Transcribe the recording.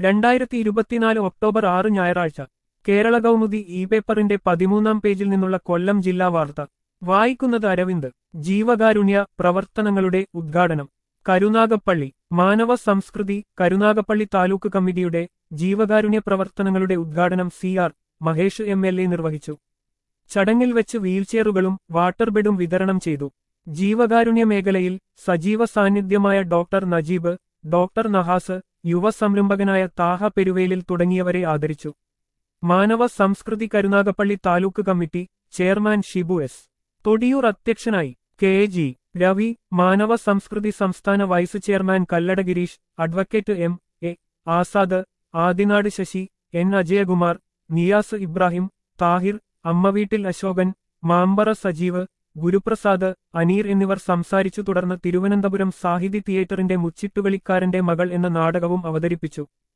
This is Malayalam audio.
രണ്ടായിരത്തി ഇരുപത്തിനാല് ഒക്ടോബർ ആറ് ഞായറാഴ്ച കേരള കൗമുദി ഇ പേപ്പറിന്റെ പതിമൂന്നാം പേജിൽ നിന്നുള്ള കൊല്ലം ജില്ലാ വാർത്ത വായിക്കുന്നത് അരവിന്ദ് ജീവകാരുണ്യ പ്രവർത്തനങ്ങളുടെ ഉദ്ഘാടനം കരുനാഗപ്പള്ളി മാനവ സംസ്കൃതി കരുനാഗപ്പള്ളി താലൂക്ക് കമ്മിറ്റിയുടെ ജീവകാരുണ്യ പ്രവർത്തനങ്ങളുടെ ഉദ്ഘാടനം C R Mahesh M L A നിർവഹിച്ചു ചടങ്ങിൽ വെച്ച് വീൽചെയറുകളും വാട്ടർ ബെഡും വിതരണം ചെയ്തു ജീവകാരുണ്യ മേഖലയിൽ സജീവ സാന്നിധ്യമായ ഡോക്ടർ നജീബ് ഡോക്ടർ നഹാസ് യുവ സംരംഭകനായ താഹ പെരുവേലിൽ തുടങ്ങിയവരെ ആദരിച്ചു Manava Samskriti Karunagappally taluk committee chairman Shibu S Thodiyoor അധ്യക്ഷനായി കെ ജി രവി മാനവ സംസ്കൃതി സംസ്ഥാന vice chairman Kallada Gireesh advocate M A Azad Adinad Sasi N Ajayakumar Niyas Ibrahim Thahir Ammaveettil Asokan Mampara Sajeev Guruprasad Aneer എന്നിവർ സംസാരിച്ചു തുടർന്ന് തിരുവനന്തപുരം സാഹിതി തിയേറ്ററിന്റെ മുച്ചിട്ടുകളിക്കാരന്റെ മകൾ എന്ന നാടകവും അവതരിപ്പിച്ചു